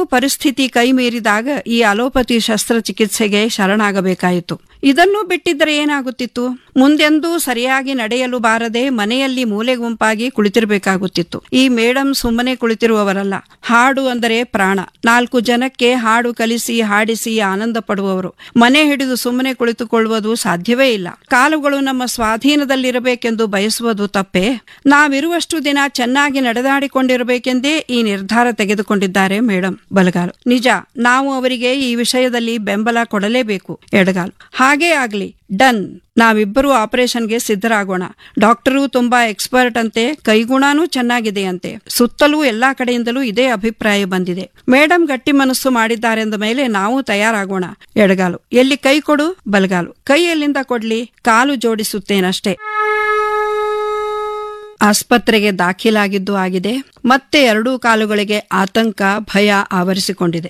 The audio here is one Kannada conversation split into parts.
ಪರಿಸ್ಥಿತಿ ಕೈ ಮೀರಿದಾಗ ಈ ಅಲೋಪತಿ ಶಸ್ತ್ರಚಿಕಿತ್ಸೆಗೆ ಶರಣಾಗಬೇಕಾಯಿತು ಇದನ್ನು ಬಿಟ್ಟಿದ್ದರೆ ಏನಾಗುತ್ತಿತ್ತು ಮುಂದೆಂದೂ ಸರಿಯಾಗಿ ನಡೆಯಲು ಬಾರದೆ ಮನೆಯಲ್ಲಿ ಮೂಲೆ ಗುಂಪಾಗಿ ಕುಳಿತಿರಬೇಕಾಗುತ್ತಿತ್ತು ಈ ಮೇಡಮ್ ಸುಮ್ಮನೆ ಕುಳಿತಿರುವವರಲ್ಲ ಹಾಡು ಅಂದರೆ ಪ್ರಾಣ ನಾಲ್ಕು ಜನಕ್ಕೆ ಹಾಡು ಕಲಿಸಿ ಹಾಡಿಸಿ ಆನಂದ ಪಡುವವರು ಮನೆ ಹಿಡಿದು ಸುಮ್ಮನೆ ಕುಳಿತುಕೊಳ್ಳುವುದು ಸಾಧ್ಯವೇ ಇಲ್ಲ ಕಾಲುಗಳು ನಮ್ಮ ಸ್ವಾಧೀನದಲ್ಲಿರಬೇಕೆಂದು ಬಯಸುವುದು ತಪ್ಪೇ ನಾವಿರುವಷ್ಟು ದಿನ ಚೆನ್ನಾಗಿ ನಡೆದಾಡಿಕೊಂಡಿರಬೇಕೆಂದೇ ಈ ನಿರ್ಧಾರ ತೆಗೆದುಕೊಂಡಿದ್ದಾರೆ ಮೇಡಮ್ ಬಲಗಾಲು ನಿಜ ನಾವು ಅವರಿಗೆ ಈ ವಿಷಯದಲ್ಲಿ ಬೆಂಬಲ ಕೊಡಲೇಬೇಕು ಎಡಗಾಲು ಹಾಗೇ ಆಗ್ಲಿ ಡನ್ ನಾವಿಬ್ಬರು ಆಪರೇಷನ್ಗೆ ಸಿದ್ಧರಾಗೋಣ ಡಾಕ್ಟರು ತುಂಬಾ ಎಕ್ಸ್ಪರ್ಟ್ ಅಂತೆ ಕೈಗುಣನೂ ಚೆನ್ನಾಗಿದೆಯಂತೆ ಸುತ್ತಲೂ ಎಲ್ಲಾ ಕಡೆಯಿಂದಲೂ ಇದೇ ಅಭಿಪ್ರಾಯ ಬಂದಿದೆ ಮೇಡಮ್ ಗಟ್ಟಿ ಮನಸ್ಸು ಮಾಡಿದ್ದಾರೆಂದ ಮೇಲೆ ನಾವು ತಯಾರಾಗೋಣ ಎಡಗಾಲು ಎಲ್ಲಿ ಕೈ ಕೊಡು ಬಲಗಾಲು ಕೈ ಎಲ್ಲಿಂದ ಕೊಡ್ಲಿ ಕಾಲು ಜೋಡಿಸುತ್ತೇನಷ್ಟೇ ಆಸ್ಪತ್ರೆಗೆ ದಾಖಲಾಗಿದ್ದು ಆಗಿದೆ ಮತ್ತೆ ಎರಡೂ ಕಾಲುಗಳಿಗೆ ಆತಂಕ ಭಯ ಆವರಿಸಿಕೊಂಡಿದೆ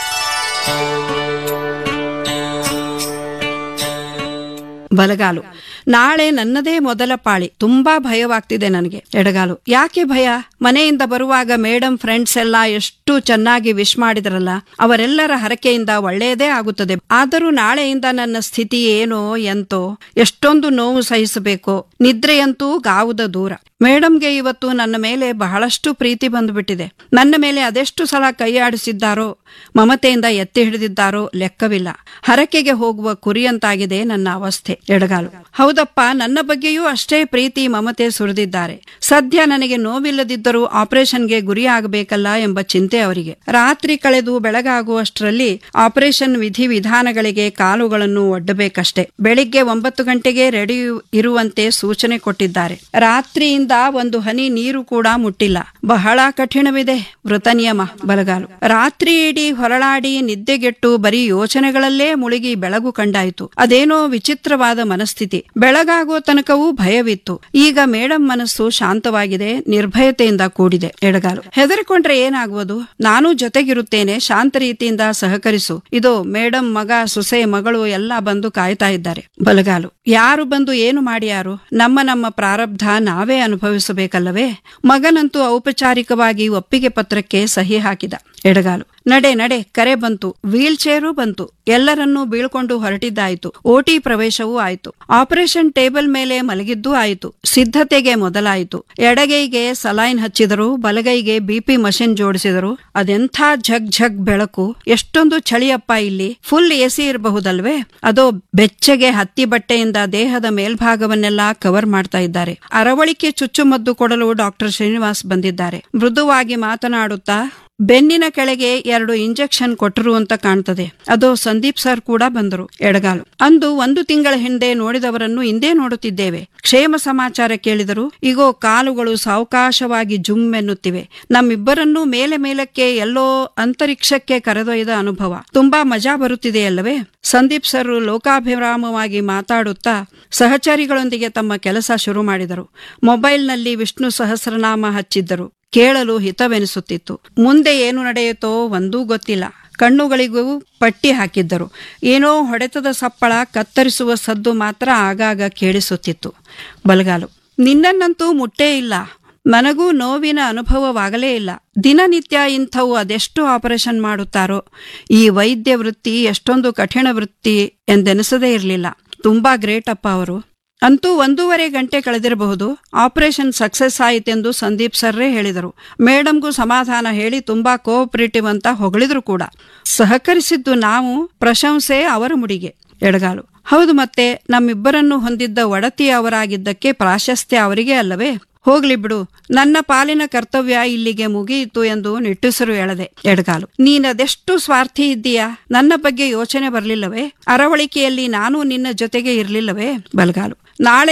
ಬಲಗಾಲು ನಾಳೆ ನನ್ನದೇ ಮೊದಲ ಪಾಳಿ ತುಂಬಾ ಭಯವಾಗ್ತಿದೆ ನನಗೆ ಎಡಗಾಲು ಯಾಕೆ ಭಯ ಮನೆಯಿಂದ ಬರುವಾಗ ಮೇಡಮ್ ಫ್ರೆಂಡ್ಸ್ ಎಲ್ಲ ಎಷ್ಟು ಚೆನ್ನಾಗಿ ವಿಶ್ ಮಾಡಿದ್ರಲ್ಲ ಅವರೆಲ್ಲರ ಹರಕೆಯಿಂದ ಒಳ್ಳೆಯದೇ ಆಗುತ್ತದೆ ಆದರೂ ನಾಳೆಯಿಂದ ನನ್ನ ಸ್ಥಿತಿ ಏನೋ ಎಂತೋ ಎಷ್ಟೊಂದು ನೋವು ಸಹಿಸಬೇಕೋ ನಿದ್ರೆಯಂತೂ ಗಾವುದ ದೂರ ಮೇಡಮ್ಗೆ ಇವತ್ತು ನನ್ನ ಮೇಲೆ ಬಹಳಷ್ಟು ಪ್ರೀತಿ ಬಂದುಬಿಟ್ಟಿದೆ ನನ್ನ ಮೇಲೆ ಅದೆಷ್ಟು ಸಲ ಕೈಯಾಡಿಸಿದ್ದಾರೋ ಮಮತೆಯಿಂದ ಎತ್ತಿ ಹಿಡಿದಿದ್ದಾರೋ ಲೆಕ್ಕವಿಲ್ಲ ಹರಕೆಗೆ ಹೋಗುವ ಕುರಿಯಂತಾಗಿದೆ ನನ್ನ ಅವಸ್ಥೆ ಎಡಗಾಲು ಹೌದಪ್ಪ ನನ್ನ ಬಗ್ಗೆಯೂ ಅಷ್ಟೇ ಪ್ರೀತಿ ಮಮತೆ ಸುರಿದಿದ್ದಾರೆ ಸದ್ಯ ನನಗೆ ನೋವಿಲ್ಲದಿದ್ದರೂ ಆಪರೇಷನ್ಗೆ ಗುರಿಯಾಗಬೇಕಲ್ಲ ಎಂಬ ಚಿಂತೆ ಅವರಿಗೆ ರಾತ್ರಿ ಕಳೆದು ಬೆಳಗಾಗುವಷ್ಟರಲ್ಲಿ ಆಪರೇಷನ್ ವಿಧಿ ವಿಧಾನಗಳಿಗೆ ಕಾಲುಗಳನ್ನು ಒಡ್ಡಬೇಕಷ್ಟೇ ಬೆಳಿಗ್ಗೆ ಒಂಬತ್ತು ಗಂಟೆಗೆ ರೆಡಿ ಇರುವಂತೆ ಸೂಚನೆ ಕೊಟ್ಟಿದ್ದಾರೆ ರಾತ್ರಿಯಿಂದ ಒಂದು ಹನಿ ನೀರು ಕೂಡ ಮುಟ್ಟಿಲ್ಲ ಬಹಳ ಕಠಿಣವಿದೆ ವೃತ ನಿಯಮ ಬಲಗಾಲು ರಾತ್ರಿ ಇಡೀ ಹೊರಳಾಡಿ ನಿದ್ದೆಗೆಟ್ಟು ಬರೀ ಯೋಚನೆಗಳಲ್ಲೇ ಮುಳುಗಿ ಬೆಳಗು ಕಂಡಾಯಿತು ಅದೇನೋ ವಿಚಿತ್ರವಾದ ಮನಸ್ಥಿತಿ ಬೆಳಗಾಗುವ ತನಕವೂ ಭಯವಿತ್ತು ಈಗ ಮೇಡಮ್ ಮನಸ್ಸು ಶಾಂತವಾಗಿದೆ ನಿರ್ಭಯತೆಯಿಂದ ಕೂಡಿದೆ ಎಡಗಾಲು ಹೆದರಿಕೊಂಡ್ರೆ ಏನಾಗುವುದು ನಾನು ಜೊತೆಗಿರುತ್ತೇನೆ ಶಾಂತ ರೀತಿಯಿಂದ ಸಹಕರಿಸು ಇದು ಮೇಡಮ್ ಮಗ ಸೊಸೆ ಮಗಳು ಎಲ್ಲ ಬಂದು ಕಾಯ್ತಾ ಇದ್ದಾರೆ ಬಲಗಾಲು ಯಾರು ಬಂದು ಏನು ಮಾಡ್ಯಾರು ನಮ್ಮ ನಮ್ಮ ಪ್ರಾರಬ್ಧ ನಾವೇ ಅನುಭವಿಸಬೇಕಲ್ಲವೇ ಮಗನಂತೂ ಔಪಚಾರಿಕವಾಗಿ ಒಪ್ಪಿಗೆ ಪತ್ರಕ್ಕೆ ಸಹಿ ಹಾಕಿದ ಎಡಗಾಲು ನಡೆ ನಡೆ ಕರೆ ಬಂತು ವೀಲ್ ಚೇರು ಬಂತು ಎಲ್ಲರನ್ನೂ ಬೀಳ್ಕೊಂಡು ಹೊರಟಿದ್ದಾಯಿತು ಓಟಿ ಪ್ರವೇಶವೂ ಆಯಿತು ಆಪರೇಷನ್ ಟೇಬಲ್ ಮೇಲೆ ಮಲಗಿದ್ದೂ ಆಯಿತು ಸಿದ್ಧತೆಗೆ ಮೊದಲಾಯಿತು ಎಡಗೈಗೆ ಸಲೈನ್ ಹಚ್ಚಿದರು ಬಲಗೈಗೆ ಬಿಪಿ ಮಷಿನ್ ಜೋಡಿಸಿದರು ಅದೆಂಥ ಝಗ್ ಝಗ್ ಬೆಳಕು ಎಷ್ಟೊಂದು ಚಳಿಯಪ್ಪ ಇಲ್ಲಿ ಫುಲ್ ಎಸಿ ಇರಬಹುದಲ್ವೇ ಅದೋ ಬೆಚ್ಚಗೆ ಹತ್ತಿ ಬಟ್ಟೆಯಿಂದ ದೇಹದ ಮೇಲ್ಭಾಗವನ್ನೆಲ್ಲ ಕವರ್ ಮಾಡ್ತಾ ಇದ್ದಾರೆ ಅರವಳಿಕೆ ಚುಚ್ಚುಮದ್ದು ಕೊಡಲು ಡಾಕ್ಟರ್ ಶ್ರೀನಿವಾಸ್ ಬಂದಿದ್ದಾರೆ ಮೃದುವಾಗಿ ಮಾತನಾಡುತ್ತಾ ಬೆನ್ನಿನ ಕೆಳಗೆ ಎರಡು ಇಂಜೆಕ್ಷನ್ ಕೊಟ್ಟರು ಅಂತ ಕಾಣ್ತದೆ ಅದು ಸಂದೀಪ್ ಸರ್ ಕೂಡ ಬಂದರು ಎಡಗಾಲು ಅಂದು ಒಂದು ತಿಂಗಳ ಹಿಂದೆ ನೋಡಿದವರನ್ನು ಇಂದೇ ನೋಡುತ್ತಿದ್ದೇವೆ ಕ್ಷೇಮ ಸಮಾಚಾರ ಕೇಳಿದರು ಈಗೋ ಕಾಲುಗಳು ಸಾವಕಾಶವಾಗಿ ಜುಮ್ ಎನ್ನುತ್ತಿವೆ ನಮ್ಮಿಬ್ಬರನ್ನೂ ಮೇಲೆ ಮೇಲಕ್ಕೆ ಎಲ್ಲೋ ಅಂತರಿಕ್ಷಕ್ಕೆ ಕರೆದೊಯ್ದ ಅನುಭವ ತುಂಬಾ ಮಜಾ ಬರುತ್ತಿದೆಯಲ್ಲವೇ ಸಂದೀಪ್ ಸರ್ ಲೋಕಾಭಿರಾಮವಾಗಿ ಮಾತಾಡುತ್ತಾ ಸಹಚರಿಗಳೊಂದಿಗೆ ತಮ್ಮ ಕೆಲಸ ಶುರು ಮಾಡಿದರು ಮೊಬೈಲ್ನಲ್ಲಿ ವಿಷ್ಣು ಸಹಸ್ರನಾಮ ಹಚ್ಚಿದ್ದರು ಕೇಳಲು ಹಿತವೆನಿಸುತ್ತಿತ್ತು ಮುಂದೆ ಏನು ನಡೆಯುತ್ತೋ ಒಂದೂ ಗೊತ್ತಿಲ್ಲ ಕಣ್ಣುಗಳಿಗೂ ಪಟ್ಟಿ ಹಾಕಿದ್ದರು ಏನೋ ಹೊಡೆತದ ಸಪ್ಪಳ ಕತ್ತರಿಸುವ ಸದ್ದು ಮಾತ್ರ ಆಗಾಗ ಕೇಳಿಸುತ್ತಿತ್ತು ಬಲಗಾಲು ನಿನ್ನನ್ನಂತೂ ಮುಟ್ಟೇ ಇಲ್ಲ ನನಗೂ ನೋವಿನ ಅನುಭವವಾಗಲೇ ಇಲ್ಲ ದಿನನಿತ್ಯ ಇಂಥವು ಅದೆಷ್ಟು ಆಪರೇಷನ್ ಮಾಡುತ್ತಾರೋ ಈ ವೈದ್ಯ ವೃತ್ತಿ ಎಷ್ಟೊಂದು ಕಠಿಣ ವೃತ್ತಿ ಎಂದೆನಿಸದೇ ಇರಲಿಲ್ಲ ತುಂಬಾ ಗ್ರೇಟ್ ಅಪ್ಪ ಅವರು ಅಂತೂ ಒಂದೂವರೆ ಗಂಟೆ ಕಳೆದಿರಬಹುದು ಆಪರೇಷನ್ ಸಕ್ಸಸ್ ಆಯಿತೆಂದು ಸಂದೀಪ್ ಸರ್ರೇ ಹೇಳಿದರು ಮೇಡಮ್ಗೂ ಸಮಾಧಾನ ಹೇಳಿ ತುಂಬಾ ಕೋಆಪರೇಟಿವ್ ಅಂತ ಹೊಗಳಿದ್ರು ಕೂಡ ಸಹಕರಿಸಿದ್ದು ನಾವು ಪ್ರಶಂಸೆ ಅವರ ಮುಡಿಗೆ ಎಡಗಾಲು ಹೌದು ಮತ್ತೆ ನಮ್ಮಿಬ್ಬರನ್ನು ಹೊಂದಿದ್ದ ಒಡತಿ ಅವರಾಗಿದ್ದಕ್ಕೆ ಪ್ರಾಶಸ್ತ್ಯ ಅವರಿಗೆ ಅಲ್ಲವೇ ಹೋಗ್ಲಿ ಬಿಡು ನನ್ನ ಪಾಲಿನ ಕರ್ತವ್ಯ ಇಲ್ಲಿಗೆ ಮುಗಿಯಿತು ಎಂದು ನಿಟ್ಟುಸಿರು ಎಳೆದೆ ಎಡಗಾಲು ನೀನದೆಷ್ಟು ಸ್ವಾರ್ಥಿ ಇದ್ದೀಯಾ ನನ್ನ ಬಗ್ಗೆ ಯೋಚನೆ ಬರಲಿಲ್ಲವೇ ಅರವಳಿಕೆಯಲ್ಲಿ ನಾನು ನಿನ್ನ ಜೊತೆಗೆ ಇರಲಿಲ್ಲವೇ ಬಲಗಾಲು ನಾಳೆ